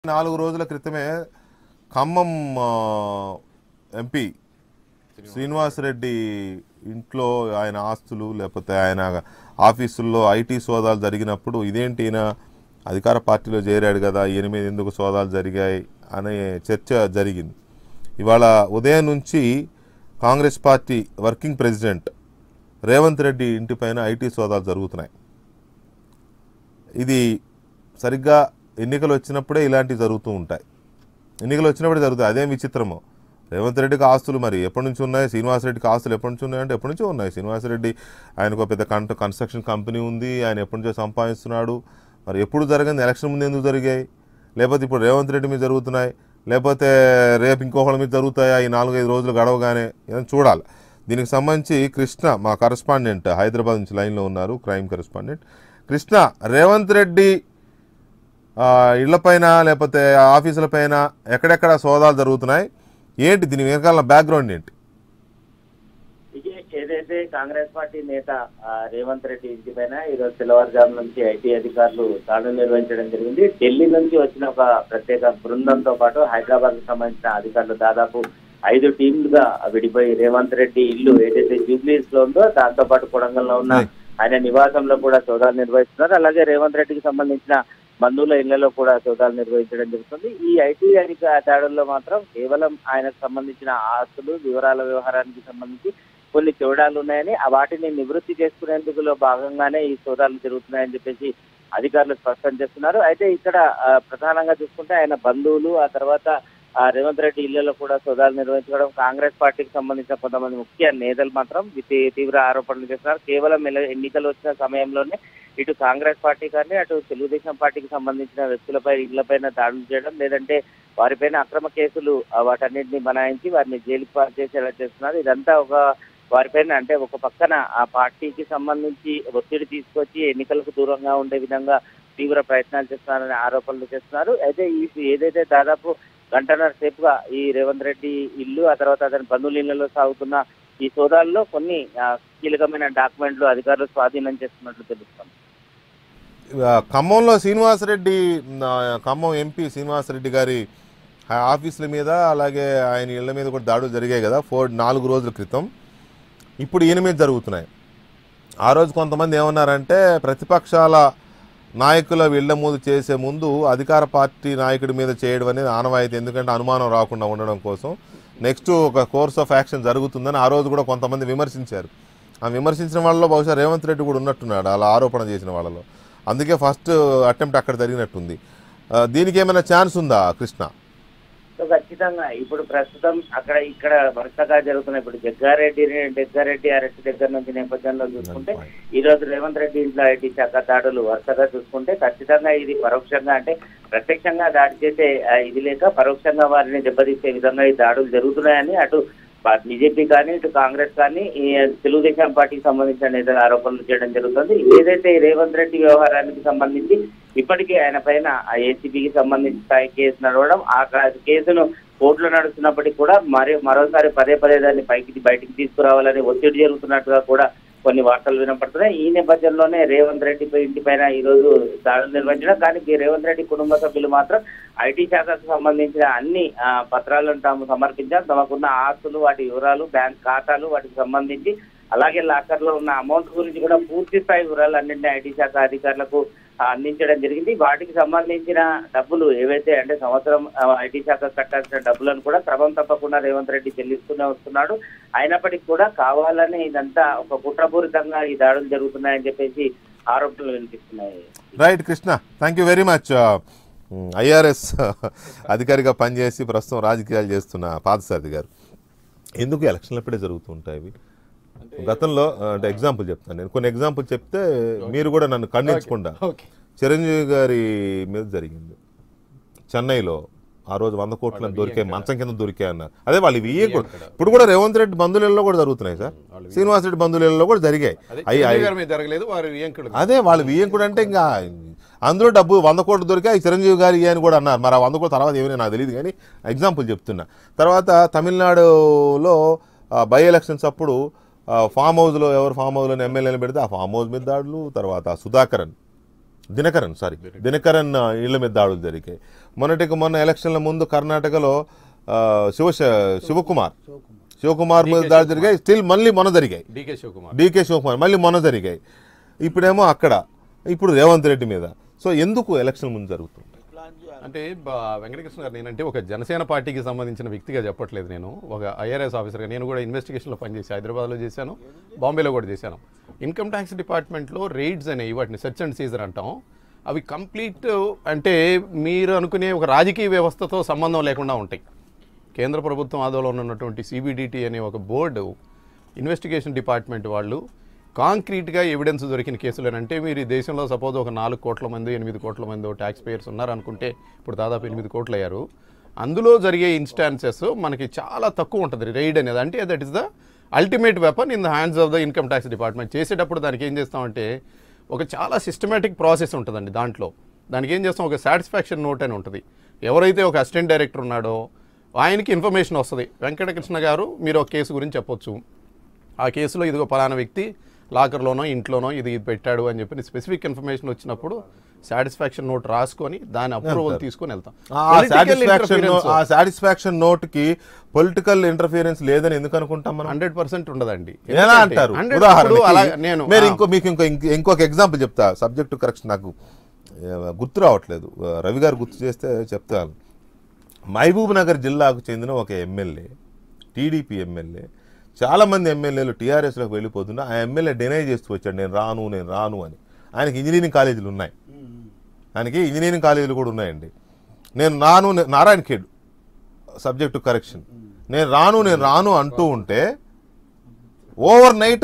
నాలుగు రోజుల క్రితమే ఖమ్మం ఆ, ఎంపీ శ్రీనివాసరెడ్డి ఇంట్లో ఆయన ఆస్తులు లేకపోతే ఆయన ఆఫీసుల్లో ఐటీ సోదాలు జరిగినప్పుడు ఇదేంటి ఈయన అధికార పార్టీలో చేరాడు కదా ఈయన మీద ఎందుకు సోదాలు జరిగాయి అనే చర్చ జరిగింది ఇవాళ ఉదయం నుంచి Congress party working president Revanth Reddy ఇంటిపైన ఐటీ సోదాలు జరుగుతున్నాయి ఇది సరిగ్గా ఎన్నికలు వచ్చినప్పుడే ఇలాంటివి జరుగుతూ ఉంటాయి ఎన్నికలు వచ్చినప్పుడే జరుగుతాయి అదేం విచిత్రమో రేవంత్ రెడ్డికి ఆస్తులు మరి ఎప్పటి నుంచి ఉన్నాయి శ్రీనివాసరెడ్డికి ఆస్తులు ఎప్పటి నుంచి ఉన్నాయంటే ఎప్పటి నుంచో ఉన్నాయి శ్రీనివాసరెడ్డి ఆయనకు ఒక పెద్ద కన్ కన్స్ట్రక్షన్ కంపెనీ ఉంది ఆయన ఎప్పటి నుంచో సంపాదిస్తున్నాడు మరి ఎప్పుడు జరగని ఎలక్షన్ ముందు ఎందుకు జరిగాయి లేకపోతే ఇప్పుడు రేవంత్ రెడ్డి మీద జరుగుతున్నాయి లేకపోతే రేపు ఇంకొకళ్ళ మీద జరుగుతాయా ఈ నాలుగైదు రోజులు గడవగానే ఏదైనా చూడాలి దీనికి సంబంధించి కృష్ణ మా కరస్పాండెంట్ హైదరాబాద్ నుంచి లైన్లో ఉన్నారు క్రైమ్ కరస్పాండెంట్ కృష్ణ రేవంత్ రెడ్డి ఆ, ఇళ్లపైన లేకపోతే ఆఫీసులపైన ఎక్కడెక్కడ సోదాలు జరుగుతున్నాయి ఏంటి దీని వెనకాల బ్యాక్గ్రౌండ్ ఏంటి ఇది ఏదైతే కాంగ్రెస్ పార్టీ నేత ఆ, రేవంత్ రెడ్డి ఇంటి పైన ఈరోజు తెల్లవారుజాము నుంచి ఐటీ అధికారులు దాడులు నిర్వహించడం జరిగింది ఢిల్లీ నుంచి వచ్చిన ఒక ప్రత్యేక బృందంతో పాటు హైదరాబాద్ కు సంబంధించిన అధికారులు దాదాపు ఐదు టీంలుగా విడిపోయి రేవంత్ రెడ్డి ఇల్లు ఏదైతే జూబ్లీస్ లో ఉందో దాంతో పాటు కొడంగల్లో ఉన్న ఆయన నివాసంలో కూడా సోదాలు నిర్వహిస్తున్నారు అలాగే రేవంత్ రెడ్డికి సంబంధించిన బంధువుల ఇళ్లలో కూడా సోదాలు నిర్వహించడం జరుగుతుంది ఈ ఐటీ అధిక దాడుల్లో మాత్రం కేవలం ఆయనకు సంబంధించిన ఆస్తులు వివరాల వ్యవహారానికి సంబంధించి కొన్ని తేడాలు ఉన్నాయని ఆ వాటిని నివృత్తి చేసుకునేందుకులో భాగంగానే ఈ సోదాలు జరుగుతున్నాయని చెప్పేసి అధికారులు స్పష్టం చేస్తున్నారు అయితే ఇక్కడ ఆ, ప్రధానంగా చూసుకుంటే ఆయన బంధువులు ఆ తర్వాత ఆ, రేవంత్ రెడ్డి ఇళ్లలో కూడా సోదాలు నిర్వహించడం కాంగ్రెస్ పార్టీకి సంబంధించిన కొంతమంది ముఖ్య నేతలు మాత్రం తీ- తీవ్ర ఆరోపణలు చేస్తున్నారు కేవలం ఎల- ఎన్నికలు వచ్చిన సమయంలోనే ఇటు కాంగ్రెస్ పార్టీ కానీ అటు తెలుగుదేశం పార్టీకి సంబంధించిన వ్యక్తులపై ఇళ్లపైన దాడులు చేయడం లేదంటే వారిపైన అక్రమ కేసులు ఆ, వాటన్నిటిని బనాయించి వారిని జైలుకి పాలు చేసేలా చేస్తున్నారు ఇదంతా ఒక వారిపైన అంటే ఒక పక్కన ఆ పార్టీకి సంబంధించి ఒత్తిడి తీసుకొచ్చి ఎన్నికలకు దూరంగా ఉండే విధంగా తీవ్ర ప్రయత్నాలు చేస్తున్నారనే ఆరోపణలు చేస్తున్నారు అయితే ఈ ఏదైతే దాదాపు గంటన్నర సేపుగా ఈ రేవంత్ రెడ్డి ఇల్లు ఆ తర్వాత అతని బంధువుల ఇళ్లలో సాగుతున్న ఈ సోదాల్లో కొన్ని ఆ, కీలకమైన డాక్యుమెంట్లు అధికారులు స్వాధీనం చేస్తున్నట్లు తెలుస్తుంది ఆ, ఖమ్మంలో శ్రీనివాసరెడ్డి ఆ, ఖమ్మం ఎంపీ శ్రీనివాసరెడ్డి గారి ఆ ఆఫీసుల మీద అలాగే ఆయన ఇళ్ల మీద కూడా దాడులు జరిగాయి కదా ఫోర్ నాలుగు రోజుల క్రితం ఇప్పుడు ఈయన మీద జరుగుతున్నాయి ఆ రోజు కొంతమంది ఏమన్నారంటే ప్రతిపక్షాల నాయకుల వీళ్ళ ముందు చేసే ముందు అధికార పార్టీ నాయకుడి మీద చేయడం అనేది ఆనవాయితీ ఎందుకంటే అనుమానం రాకుండా ఉండడం కోసం నెక్స్ట్ ఒక కోర్స్ ఆఫ్ యాక్షన్ జరుగుతుందని ఆ రోజు కూడా కొంతమంది విమర్శించారు ఆ విమర్శించిన వాళ్ళలో బహుశా రేవంత్ రెడ్డి కూడా ఉన్నట్టున్నాడు అలా ఆరోపణ చేసిన వాళ్ళలో అందుకే ఫస్ట్ అటెంప్ట్ అక్కడ జరిగినట్టుంది ఆ, దీనికి ఏమైనా ఛాన్స్ ఉందా కృష్ణ సో ఖచ్చితంగా ఇప్పుడు ప్రస్తుతం అక్కడ ఇక్కడ వరుసగా జరుగుతున్న ఇప్పుడు జగ్గారెడ్డి జగ్గారెడ్డి అరెస్ట్ దగ్గర నుంచి నేపథ్యంలో చూసుకుంటే ఈ రోజు రేవంత్ రెడ్డి ఇంట్లో ఐటీ శాఖ దాడులు వరుసగా చూసుకుంటే ఖచ్చితంగా ఇది పరోక్షంగా అంటే ప్రత్యక్షంగా దాడి చేసే ఆ, ఇది లేక పరోక్షంగా వారిని దెబ్బతీసే విధంగా ఈ దాడులు జరుగుతున్నాయని అటు బీజేపీ కానీ ఇటు కాంగ్రెస్ కానీ ఈ తెలుగుదేశం పార్టీకి సంబంధించిన నేతలు ఆరోపణలు చేయడం జరుగుతుంది ఏదైతే ఈ రేవంత్ రెడ్డి వ్యవహారానికి సంబంధించి ఇప్పటికే ఆయన పైన ఆ ఏసీబీకి సంబంధించి స్థాయి కేసు నడవడం ఆ కా- కేసును కోర్టులో నడుస్తున్నప్పటికీ కూడా మరి మరోసారి పదే పదే దాన్ని పైకి బయటికి తీసుకురావాలని ఒత్తిడి జరుగుతున్నట్టుగా కూడా కొన్ని వార్తలు వినపడుతున్నాయి ఈ నేపథ్యంలోనే రేవంత్ రెడ్డి పై ఇంటి పైన ఈ రోజు దాడులు నిర్వహించడం కానీ ఈ రేవంత్ రెడ్డి కుటుంబ సభ్యులు మాత్రం ఐటీ శాఖకు సంబంధించిన అన్ని ఆ, పత్రాలను తాము సమర్పించాం తమకున్న ఆస్తులు వాటి వివరాలు బ్యాంక్ ఖాతాలు వాటికి సంబంధించి అలాగే లాకర్ లో ఉన్న అమౌంట్ గురించి కూడా పూర్తి స్థాయి వివరాలు అన్నింటినీ ఐటీ శాఖ అధికారులకు ఆ, అందించడం జరిగింది వాటికి సంబంధించిన డబ్బులు ఏవైతే అంటే సంవత్సరం ఆ, ఐటీ శాఖ కట్టాల్సిన డబ్బులను కూడా క్రమం తప్పకుండా రేవంత్ రెడ్డి చెల్లిస్తూనే వస్తున్నాడు అయినప్పటికీ కూడా కావాలని ఇదంతా ఒక కుట్రపూరితంగా ఈ దాడులు జరుగుతున్నాయని చెప్పేసి ఆరోపణలు వినిపిస్తున్నాయి right Krishna thank you very much IRS అధికారిగా పనిచేసి ప్రస్తుతం రాజకీయాలు చేస్తున్న పాదసారథి గారు ఎందుకు ఎలక్షన్లప్పుడే జరుగుతుంటాయి ఇవి గతంలో ఆ, అంటే ఎగ్జాంపుల్ చెప్తాను నేను కొన్ని ఎగ్జాంపుల్ చెప్తే మీరు కూడా నన్ను ఖండించకుండా ఓకే చిరంజీవి గారి మీద జరిగింది చెన్నైలో ఆ రోజు వంద కోట్లను దొరికే మంచం కింద దొరికే అన్నారు అదే వాళ్ళు ఇవి కూడా ఇప్పుడు కూడా రేవంత్ రెడ్డి బంధువులలో కూడా జరుగుతున్నాయి సార్ శ్రీనివాస్ రెడ్డి బంధువులలో కూడా జరిగాయి అదే అయి- చిరంజీవి అయి- గారి మీద జరగలేదు వారి వియంకుడు అదే వాళ్ళు వియ్యంకుడు అంటే ఇంకా అందులో డబ్బు వంద కోట్లు దొరికాయి చిరంజీవి గారి అని కూడా అన్నారు మరి ఆ వంద కోట్ల తర్వాత ఏమైనా నాకు తెలియదు కానీ ఎగ్జాంపుల్ చెప్తున్నా తర్వాత తమిళనాడులో బై ఎలక్షన్స్ అప్పుడు ఆ, ఫామ్ హౌస్లో ఎవరు ఫామ్ హౌస్లో ఎమ్మెల్యేలు పెడితే ఆ ఫామ్ హౌస్ మీద దాడులు తర్వాత సుధాకరన్ దినకరన్ సారీ దినకరన్ ఆ, ఇళ్ల మీద దాడులు జరిగాయి మొన్నటికి మొన్న ఎలక్షన్ల ముందు కర్ణాటకలో ఆ, శివ శివకుమార్ శివకుమార్ మీద దాడి జరిగాయి స్టిల్ మళ్ళీ మొన్న జరిగాయి డీకే శివకుమార్ డీకే శివకుమార్ మళ్ళీ మొన్న జరిగాయి ఇప్పుడేమో అక్కడ ఇప్పుడు రేవంత్ రెడ్డి మీద సో ఎందుకు ఎలక్షన్ ముందు జరుగుతుంది అంటే బా- వెంకటకృష్ణ గారు నేనంటే ఒక జనసేన పార్టీకి సంబంధించిన వ్యక్తిగా చెప్పట్లేదు నేను ఒక ఐఆర్ఎస్ ఆఫీసర్గా నేను కూడా ఇన్వెస్టిగేషన్లో పనిచేసి హైదరాబాద్లో చేశాను బాంబేలో కూడా చేశాను ఇన్కమ్ ట్యాక్స్ డిపార్ట్మెంట్లో రైడ్స్ అనేవి వాటిని సెర్చ్ అండ్ సీజర్ అంటాం అవి కంప్లీట్ అంటే మీరు అనుకునే ఒక రాజకీయ వ్యవస్థతో సంబంధం లేకుండా ఉంటాయి కేంద్ర ప్రభుత్వం ఆదోళన ఉన్నటువంటి సిబిడిటి అనే ఒక బోర్డు ఇన్వెస్టిగేషన్ డిపార్ట్మెంట్ వాళ్ళు కాంక్రీట్గా ఎవిడెన్స్ దొరికిన కేసులు అంటే మీరు ఈ దేశంలో సపోజ్ ఒక నాలుగు కోట్ల మంది ఎనిమిది కోట్ల మంది ట్యాక్స్ పేయర్స్ ఉన్నారనుకుంటే ఇప్పుడు దాదాపు ఎనిమిది కోట్లు అయ్యారు అందులో జరిగే ఇన్స్టాన్సెస్ మనకి చాలా తక్కువ ఉంటుంది రైడ్ అనేది అంటే that is the ultimate weapon in the hands of the income tax department చేసేటప్పుడు దానికి ఏం చేస్తామంటే ఒక చాలా సిస్టమేటిక్ ప్రాసెస్ ఉంటుందండి దాంట్లో దానికి ఏం చేస్తాం ఒక సాటిస్ఫాక్షన్ నోట్ అని ఉంటుంది ఎవరైతే ఒక అసిస్టెంట్ డైరెక్టర్ ఉన్నాడో ఆయనకి ఇన్ఫర్మేషన్ వస్తుంది వెంకటకృష్ణ గారు మీరు ఒక కేసు గురించి చెప్పొచ్చు ఆ కేసులో ఇదిగో పలానా వ్యక్తి లాకర్లోనో ఇంట్లోనో ఇది ఇది పెట్టాడు అని చెప్పి స్పెసిఫిక్ ఇన్ఫర్మేషన్ వచ్చినప్పుడు సాటిస్ఫాక్షన్ నోట్ రాసుకొని దాని అప్రూవల్ తీసుకొని వెళ్తాం ఆ Political సాటిస్ఫాక్షన్ interference ఆ సాటిస్ఫాక్షన్ నోట్ కి పొలిటికల్ ఇంటర్ఫియరెన్స్ లేదని ఎందుకు అనుకుంటాం మనం హండ్రెడ్ పర్సెంట్ ఉండదండి ఎలా ఎందుకంటే అంటారు 100 ఉదాహరణకి ఇప్పుడు అలా నేను మీరు ఆ, ఇంకో మీకు ఇంకో ఇంక- ఇంకొక ఎగ్జాంపుల్ చెప్తా సబ్జెక్ట్ కరెక్షన్ నాకు ఏ, గుర్తు రావట్లేదు రవి గారు గుర్తు చేస్తే చెప్తాను మహబూబ్ నగర్ జిల్లాకు చెందిన ఒక ఎమ్మెల్యే టీడీపీ ఎమ్మెల్యే చాలా మంది ఎమ్మెల్యేలు టీఆర్ఎస్లోకి వెళ్ళిపోతున్నా ఆ ఎమ్మెల్యే డినై చేస్తూ వచ్చాడు నేను రాను నేను రాను అని ఆయనకి ఇంజనీరింగ్ కాలేజీలు ఉన్నాయి ఆయనకి ఇంజనీరింగ్ కాలేజీలు కూడా ఉన్నాయండి నేను రాను నే- నారాయణ ఖేడ్ సబ్జెక్టు కరెక్షన్ నేను రాను నేను రాను అంటూ ఉంటే ఓవర్ నైట్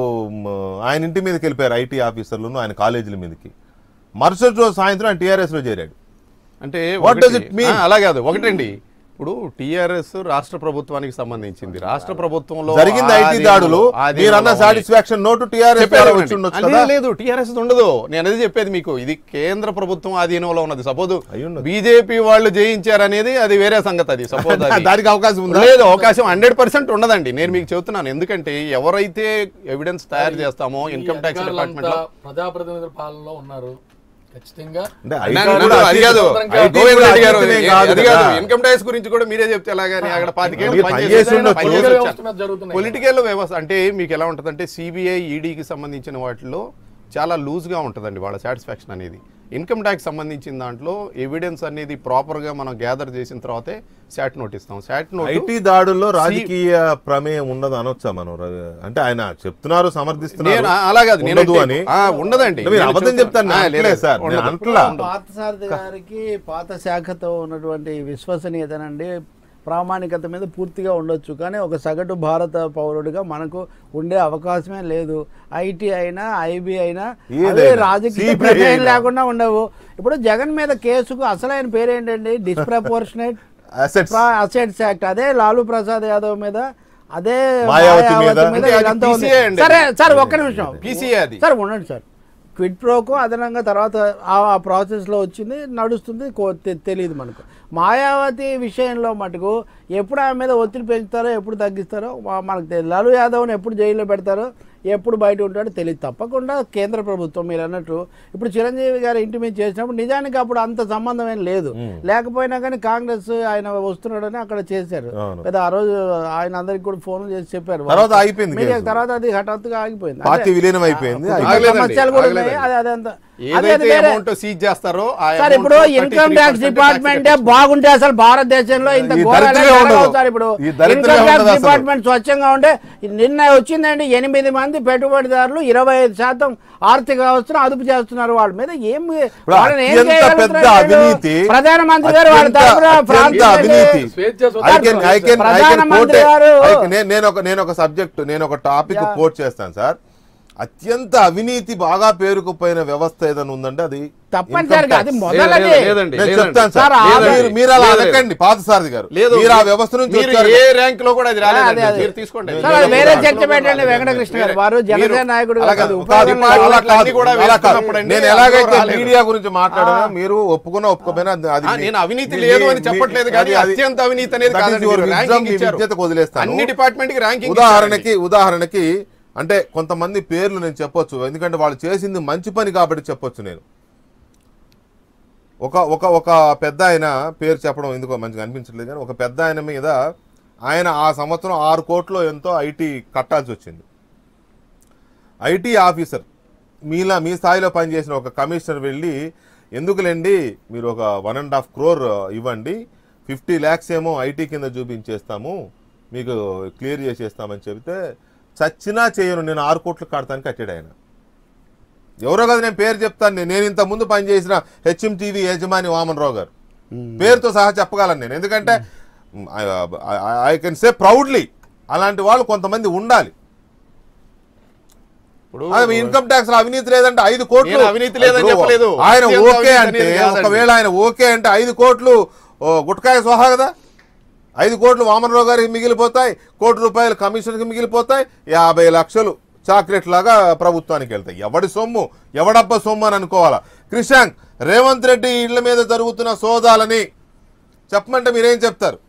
ఆయన ఇంటి మీదకి వెళ్ళిపోయారు ఐటీ ఆఫీసర్లను ఆయన కాలేజీల మీదకి మరుసటి రోజు సాయంత్రం ఆయన టీఆర్ఎస్లో చేరాడు అంటే What does ఒకటి- it mean? ఆ, అలా కాదు ఒకటండి ఇప్పుడు టిఆర్ఎస్ రాష్ట్ర ప్రభుత్వానికి సంబంధించింది రాష్ట్ర ప్రభుత్వంలో జరిగింది ఐటీ ఆధీనంలో- దాడులు ఆధీనంలో మీరన్న ఉన్నాయి. సాటిస్ఫాక్షన్ నోటు టీఆర్ఎస్ చెప్పారు వచ్చి ఉండొచ్చు అంటే కదా లేదు టీఆర్ఎస్ ఉండదు నేను అదే చెప్పేది మీకు ఇది కేంద్ర ప్రభుత్వం ఆధీనంలో ఉన్నది సపోజ్ అయ్యున్నది. బీజేపీ వాళ్ళు జయించారనేది అది వేరే సంగతి అది సపోజ్ దానికి అవకాశం ఉందా లేదు అవకాశం హండ్రెడ్ పర్సెంట్ ఉండదండి నేను మీకు చెబుతున్నాను ఎందుకంటే ఎవరైతే ఎవిడెన్స్ తయారు చేస్తామో ఇన్కమ్ ట్యాక్స్ డిపార్ట్మెంట్ లో ప్రజాప్రతినిధుల పాలనలో ఉన్నారు ఖచ్చితంగా అంటే నా- ఐటీ నా- కూడా నా- అది కాదు ఐటీ గోవింద్ కూడా రెడ్డి గారు అతీతమే ఏ- కాదు అది కాదు కదా. ఇన్కమ్ ట్యాక్స్ గురించి కూడా మీరే చెప్తే ఎలాగని అక్కడ పాతికేళ్ళు మీరు పనిచేసి పనిచేసి ఉండొచ్చు. పనిచేసి పొలిటికల్ వచ్చాను. వ్యవస్థ మీద జరుగుతున్నాయి పొలిటికల్ వ్యవస్థ అంటే మీకు ఎలా ఉంటుందంటే సిబిఐ ఈడీకి సంబంధించిన వాటిలో చాలా లూజ్గా ఉంటుందండి వాళ్ళ సాటిస్ఫాక్షన్ అనేది ఇన్కమ్ ట్యాక్స్ సంబంధించిన దాంట్లో ఎవిడెన్స్ అనేది ప్రాపర్గా మనం గ్యాదర్ చేసిన తర్వాతే శాట్ నోట్ ఇస్తాం శాట్ నోట్ ఐటీ దాడుల్లో రాజకీయ ప్రమేయం ఉండదు అనొచ్చా మనం రవి? అంటే ఆయన చెప్తున్నారు సమర్థిస్తున్నారు నేను అలాగదు నేను ఉండదు అని ఆ, ఉండదండి అంటే మీరు నేను అబద్ధం చెప్తున్నా- చెప్తాను ఆ, నేను లేదు, అనట్లేదు సార్ నేను ఉండదు. అనట్లా పార్థసారథి గారికి పాత శాఖతో ఉన్నటువంటి విశ్వసనీయతనండి ప్రామాణికత మీద పూర్తిగా ఉండొచ్చు కానీ ఒక సగటు భారత పౌరుడిగా మనకు ఉండే అవకాశమే లేదు ఐటీ అయినా ఐబీ అయినా ఏదైనా, అవే రాజకీయ CBI ప్రమేయం అయినా. లేకుండా ఉండవు ఇప్పుడు జగన్ మీద కేసుకు అసలైన పేరేంటండి డిస్ప్రపోర్షనేట్ అసెట్స్ అసెట్స్ యాక్ట్ అదే లాలూ ప్రసాద్ యాదవ్ మీద అదే మాయావతి మీద. మాయావతి అంటే అది ఇదంతా ఉంది. PCA అండి. సరే సార్ ఒక్క నిమిషం PCA అది. సార్ ఉండండి సార్ క్విడ్ ప్రోకు అదనంగా తర్వాత ఆ ఆ ప్రాసెస్లో వచ్చింది నడుస్తుంది కో- తె- తెలియదు మనకు మాయావతి విషయంలో మటుకు ఎప్పుడు ఆమె మీద ఒత్తిడి పెంచుతారో ఎప్పుడు తగ్గిస్తారో మా- మనకు తెలియదు లాలూ యాదవ్ని ఎప్పుడు జైల్లో పెడతారో ఎప్పుడు బయట ఉంటాడో తెలియదు తప్పకుండా కేంద్ర ప్రభుత్వం మీరు అన్నట్టు ఇప్పుడు చిరంజీవి గారు ఇంటి మీద చేసినప్పుడు నిజానికి అప్పుడు అంత సంబంధం ఏం లేదు లేకపోయినా కానీ కాంగ్రెస్ ఆయన వస్తున్నాడని అక్కడ చేశారు అవును. పెద్ద ఆ రోజు ఆయన అందరికి కూడా ఫోన్ చేసి చెప్పారు తర్వాత ఆగిపోయింది మీడియా కేసు. తర్వాత అది హఠాత్తుగా ఆగిపోయింది పార్టీ అంటే- విలీనం అయిపోయింది ఆ, ఆగిపోయింది. ఆగలేదండి, సమస్యలు కూడా ఉన్నాయి ఆగలేదండి. అది అదంతా అదే ఏదైతే అది వేరే. అమౌంట్ సీజ్ చేస్తారో ఆ సార్ amount ఇప్పుడు లో ఇన్కమ్ 33% ట్యాక్స్ tax డిపార్ట్మెంటే కట్టించారు. బాగుంటే అసలు భారతదేశంలో ఇంత ఈ ఘోరాలు దరిద్రమే జరగవు ఉండదు. సార్ ఇప్పుడు ఈ దరిద్రమే ఇన్కమ్ ఉండదు ట్యాక్స్ అసలు. డిపార్ట్మెంట్ స్వచ్ఛంగా ఉంటే నిన్న వచ్చిందండి ఎనిమిది మంది పెట్టుబడిదారులు ఇరవై ఐదు శాతం ఆర్థిక వ్యవస్థను అదుపు చేస్తున్నారు వాళ్ళ మీద ఏం వాళ్ళని ఏం అత్యంత చేయగలుగుతారు పెద్ద వీళ్ళు? అవినీతి, ప్రధానమంత్రి గారు వాళ్ళ అత్యంత- తరఫున అత్యంత ప్రార్థించండి. అవినీతి. స్వేచ్ఛ I can- I can- I can quote ప్రధానమంత్రి it. గారు- I can- నేను- నేను ఒక నేను ఒక సబ్జెక్ట్ నేను ఒక టాపిక్ Yeah. కోట్ చేస్తాను సార్ అత్యంత అవినీతి బాగా పేరుకుపోయిన వ్యవస్థ ఏదైనా ఉందంటే అది తప్పనిసరిగా income అది tax. మొదలది లేదు, లేదండి, నేను లేదండి. చెప్తాను సార్, సార్ ఆ- మీరు- లేదండి. మీరు అలా లేదు, అనకండి పాతసారథి గారు లేదు మీరు ఆ వ్యవస్థ నుంచి మీరు వచ్చారు ఏ ర్యాంక్ లో కూడా అది రాలేదండి అదే, అదే. మీరు తీసుకోండి సార్, అది వేరే మీరు- చర్చ పెట్టండి వెంకటకృష్ణ గారు వారు జనసేన మీరు- నాయకుడు అలా కాదు కాదు. ఉపయోగం కాదు, లేదు. అలా కాదు, అన్ని కూడా అలా కాదు. వేస్తున్నప్పుడండి నేను అందులో ఎలాగైతే రాలేదు. మీడియా గురించి మాట్లాడానో మీరు ఒప్పుకున్నా ఒప్పుకోపోయినా అది- అది ఆ, మీ- నేను అవినీతి మీ- లేదు అని మీ- చెప్పట్లేదు అది- కానీ అది- అత్యంత అవినీతి అనేది that is కాదండి your మీరు wisdom, ర్యాంకింగ్ మీ ఇచ్చారు. విజ్ఞతకు వదిలేస్తాను అన్ని డిపార్ట్మెంట్ కి ర్యాంకింగ్ ఉదాహరణకి ఉదాహరణకి అంటే కొంతమంది పేర్లు నేను చెప్పొచ్చు ఎందుకంటే వాళ్ళు చేసింది మంచి పని కాబట్టి చెప్పొచ్చు నేను ఒక ఒక ఒక పెద్ద ఆయన పేరు చెప్పడం ఎందుకో మంచిగా అనిపించట్లేదు కానీ ఒక పెద్ద ఆయన మీద ఆయన ఆ సంవత్సరం ఆరు కోట్లు ఎంతో ఐటీ కట్టాల్సి వచ్చింది ఐటీ ఆఫీసర్ మీలా మీ స్థాయిలో పనిచేసిన ఒక కమిషనర్ వెళ్ళి ఎందుకులేండి మీరు ఒక వన్ అండ్ హాఫ్ క్రోర్ ఇవ్వండి ఫిఫ్టీ ల్యాక్స్ ఏమో ఐటీ కింద చూపించేస్తాము మీకు క్లియర్ చేసేస్తామని చెబితే చచ్చినా చేయను నేను ఆరు కోట్లు కడతాను కట్టాడు ఆయన ఎవరో కదా నేను పేరు చెప్తాను నేను నేను ఇంత ముందు పనిచేసిన హెచ్ఎం టీవీ యజమాని వామన్ రావు గారు పేరుతో సహా చెప్పగలను నేను ఎందుకంటే ఐ కెన్ సే ప్రౌడ్లీ అలాంటి వాళ్ళు కొంతమంది ఉండాలి ఇప్పుడు అది ఇన్కమ్ ట్యాక్స్ అవినీతి లేదంటే ఐదు కోట్లు నేను అవినీతి లేదని ఇప్పుడు చెప్పలేదు. ఆయన అత్యంత ఓకే అవినీతి అంటే అనేది కాదండి. ఒకవేళ ఆయన ఓకే అంటే ఐదు కోట్లు ఓ, గుట్కాయ సోహా కదా ఐదు కోట్లు వామనరావు గారికి మిగిలిపోతాయి కోటి రూపాయలు కమిషన్కి మిగిలిపోతాయి యాభై లక్షలు చాక్లెట్ లాగా ప్రభుత్వానికి వెళ్తాయి ఎవడి సొమ్ము ఎవడబ్బ సొమ్ము అని అనుకోవాలా క్రిషాంక్ రేవంత్ రెడ్డి ఇళ్ల మీద జరుగుతున్న సోదాలని చెప్పమంటే మీరేం చెప్తారు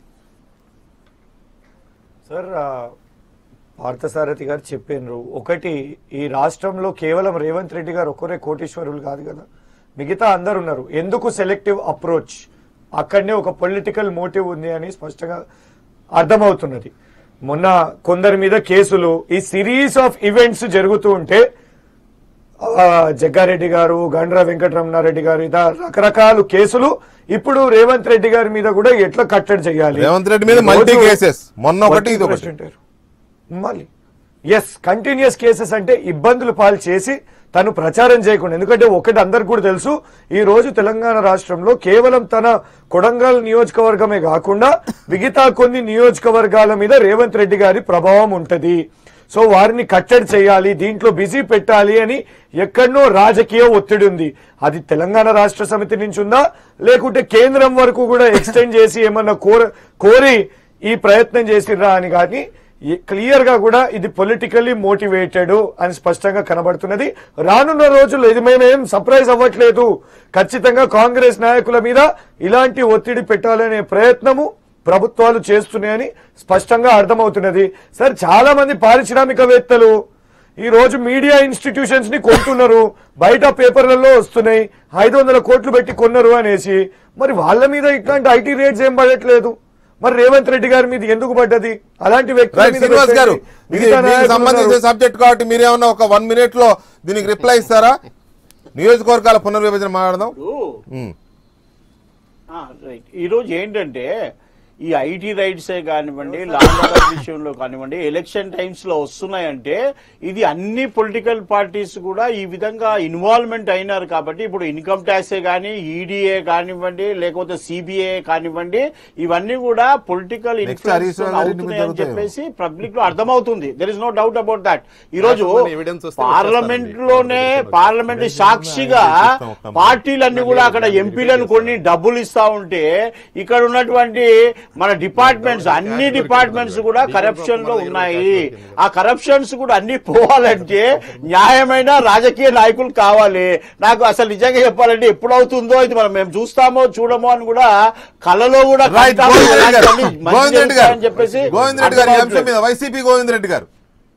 సార్ ఆ, పార్థసారథి గారు చెప్పినారు ఒకటి ఈ రాష్ట్రంలో కేవలం రేవంత్ రెడ్డి గారు ఒక్కరే కోటీశ్వరులు కాదు కదా మిగతా అందరు ఉన్నారు ఎందుకు సెలెక్టివ్ అప్రోచ్ అక్కడనే ఒక పొలిటికల్ మోటివ్ ఉంది అని స్పష్టంగా అర్థమవుతున్నది మొన్న కొందరి మీద కేసులు ఈ సిరీస్ ఆఫ్ ఈవెంట్స్ జరుగుతూ ఉంటే ఆ, జగ్గారెడ్డి గారు గండ్ర వెంకటరమణారెడ్డి గారు ఇలా రకరకాల కేసులు ఇప్పుడు రేవంత్ రెడ్డి గారి మీద కూడా ఎట్లా కట్టడి చేయాలి రేవంత్ రెడ్డి మీద ఈ మల్టీ రోజు కేసెస్ మొన్న ఒకటి వర్కింగ్ ఇది ఒకటి ప్రెసిడెంట్ గారు. మళ్ళీ ఎస్ కంటిన్యూస్ కేసెస్ అంటే ఇబ్బందులు పాలు చేసి తను ప్రచారం చేయకుండా ఎందుకంటే ఒకటి అందరికి కూడా తెలుసు ఈ రోజు తెలంగాణ రాష్ట్రంలో కేవలం తన కొడంగల్ నియోజకవర్గమే కాకుండా మిగతా కొన్ని నియోజకవర్గాల మీద రేవంత్ రెడ్డి గారి ప్రభావం ఉంటది సో వారిని కట్టడి చేయాలి దీంట్లో బిజీ పెట్టాలి అని ఎక్కడనో రాజకీయ ఒత్తిడి ఉంది అది తెలంగాణ రాష్ట్ర సమితి నుంచి ఉందా లేకుంటే కేంద్రం వరకు కూడా ఎక్స్టెండ్ చేసి ఏమన్నా కోర కోరి ఈ ప్రయత్నం చేసిర్రా అని కానీ క్లియర్ గా కూడా ఇది పొలిటికల్లీ మోటివేటెడ్ అని స్పష్టంగా కనబడుతున్నది రానున్న రోజుల్లో ఇది మేము ఏం సర్ప్రైజ్ అవ్వట్లేదు ఖచ్చితంగా కాంగ్రెస్ నాయకుల మీద ఇలాంటి ఒత్తిడి పెట్టాలనే ప్రయత్నము ప్రభుత్వాలు చేస్తున్నాయని స్పష్టంగా అర్థమవుతున్నది సార్ చాలా మంది పారిశ్రామికవేత్తలు ఈ రోజు మీడియా ఇన్స్టిట్యూషన్స్ ని కొంటున్నారు బయట పేపర్లలో వస్తున్నాయి ఐదు వందల కోట్లు పెట్టి కొన్నారు అనేసి మరి వాళ్ళ మీద ఇట్లాంటి ఐటీ రేట్స్ ఏం పడట్లేదు మరి రేవంత్ రెడ్డి గారి మీద ఎందుకు పడ్డది అలాంటి వ్యక్తుల రైట్ మీద శ్రీనివాస్ గారు పెట్టండి. ఇది మిగతా మీకు నాయకులు సంబంధించిన ఉన్నారు. సబ్జెక్ట్ కాబట్టి మీరేమన్నా ఒక వన్ మినిట్ లో దీనికి రిప్లై ఇస్తారా నియోజకవర్గాల పునర్విభజన మాట్లాడదాం ఉమ్. ఆ, రైట్ ఈరోజు ఏంటంటే ఈ ఐటీ రైట్సే కానివ్వండి లాండ్ ఆర్డర్ విషయంలో కానివ్వండి ఎలక్షన్ టైమ్స్ లో వస్తున్నాయంటే ఇది అన్ని పొలిటికల్ పార్టీస్ కూడా ఈ విధంగా ఇన్వాల్వ్మెంట్ అయినారు కాబట్టి ఇప్పుడు ఇన్కమ్ ట్యాక్సే కానీ ఈడీఏ కానివ్వండి లేకపోతే సిబిఐ కానివ్వండి ఇవన్నీ కూడా పొలిటికల్ Next హరీష్ రావు గారి అవుతున్నాయి అని జరుగుతాయేమో. చెప్పేసి పబ్లిక్ లో అర్థమవుతుంది there is no doubt about that ఈ రోజు రాష్ట్రంలోనే evidence వస్తే పార్లమెంట్ వచ్చేస్తారండి. లోనే పార్లమెంట్ సాక్షిగా పార్టీలన్నీ కూడా అక్కడ ఎంపీలను కొన్ని డబ్బులు ఇస్తా ఉంటే ఇక్కడ ఉన్నటువంటి మన డిపార్ట్మెంట్స్ అన్ని డిపార్ట్మెంట్స్ కూడా కరప్షన్ లో ఉన్నాయి ఆ కరప్షన్స్ కూడా అన్ని పోవాలంటే న్యాయమైన రాజకీయ నాయకులు కావాలి నాకు అసలు నిజంగా చెప్పాలంటే ఎప్పుడు అవుతుందో ఇది మనం మేము చూస్తామో చూడమో అని కూడా కళలో కూడా రైట్ కంటాము. గోవింద్ రెడ్డి గారు అలాంటివన్నీ మంచి గోవింద్ రెడ్డి గారు జరుగుతాయని చెప్పేసి గోవింద్ రెడ్డి గారు ఈ అంశం అర్థమవుతలేదు. మీద వైసీపీ గోవింద్ రెడ్డి గారు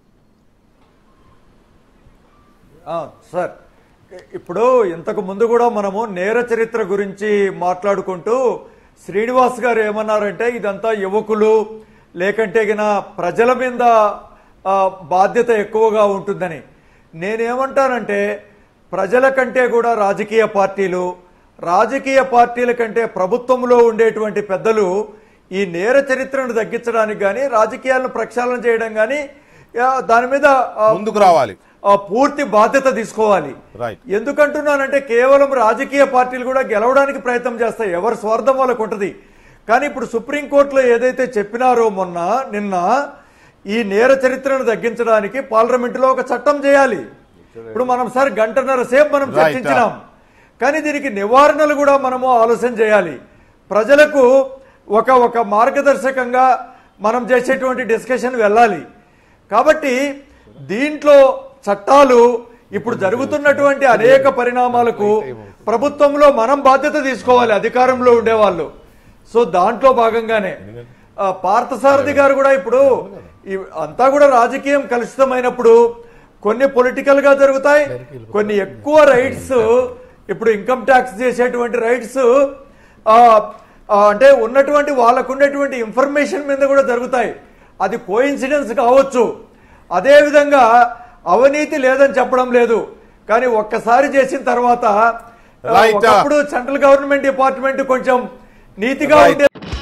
ఆ, సార్ ఇప్పుడు ఇంతకు ముందు కూడా మనము నేర చరిత్ర గురించి మాట్లాడుకుంటూ శ్రీనివాస్ గారు ఏమన్నారంటే ఇదంతా యువకులు లేకంటే గిన ప్రజల మీద ఆ, బాధ్యత ఎక్కువగా ఉంటుందని నేనేమంటానంటే ప్రజల కంటే కూడా రాజకీయ పార్టీలు రాజకీయ పార్టీల కంటే ప్రభుత్వంలో ఉండేటువంటి పెద్దలు ఈ నేర చరిత్రను తగ్గించడానికి కానీ రాజకీయాలను ప్రక్షాళన చేయడం కానీ ఆ, దాని మీద ఆ, ముందుకు రావాలి ఆ పూర్తి బాధ్యత తీసుకోవాలి Right. ఎందుకంటున్నానంటే కేవలం రాజకీయ పార్టీలు కూడా గెలవడానికి ప్రయత్నం చేస్తాయి ఎవరి స్వార్థం వాళ్ళకు ఉంటది కానీ ఇప్పుడు సుప్రీంకోర్టులో ఏదైతే చెప్పినారో మొన్న నిన్న ఈ నేర చరిత్రను తగ్గించడానికి పార్లమెంటులో ఒక చట్టం చేయాలి ఇప్పుడు మనం సార్ గంటన్నర సేపు మనం Right. చర్చించినాం కానీ దీనికి నివారణలు కూడా మనము ఆలోచన చేయాలి ప్రజలకు ఒక ఒక మార్గదర్శకంగా మనం చేసేటువంటి డిస్కషన్ వెళ్ళాలి కాబట్టి దీంట్లో చట్టాలు ఇప్పుడు జరుగుతున్నటువంటి అనేక పరిణామాలకు ప్రభుత్వంలో మనం బాధ్యత తీసుకోవాలి అధికారంలో ఉండేవాళ్ళు సో దాంట్లో భాగంగానే ఆ, పార్థసారథి గారు కూడా ఇప్పుడు ఈ- అంతా కూడా రాజకీయం కలుషితమైనప్పుడు కొన్ని పొలిటికల్ గా జరుగుతాయి కొన్ని ఎక్కువ రైట్స్ ఇప్పుడు ఇన్కమ్ ట్యాక్స్ చేసేటువంటి రైట్స్ అంటే ఉన్నటువంటి వాళ్ళకు ఉన్నటువంటి ఇన్ఫర్మేషన్ మీద కూడా జరుగుతాయి అది కోఇన్సిడెన్స్ కావచ్చు అదేవిధంగా అవినీతి లేదని చెప్పడం లేదు కానీ ఒక్కసారి చేసిన తర్వాత ఆ, Right. ఒకప్పుడు సెంట్రల్ గవర్నమెంట్ డిపార్ట్మెంట్ కొంచెం నీతిగా Right. ఉండే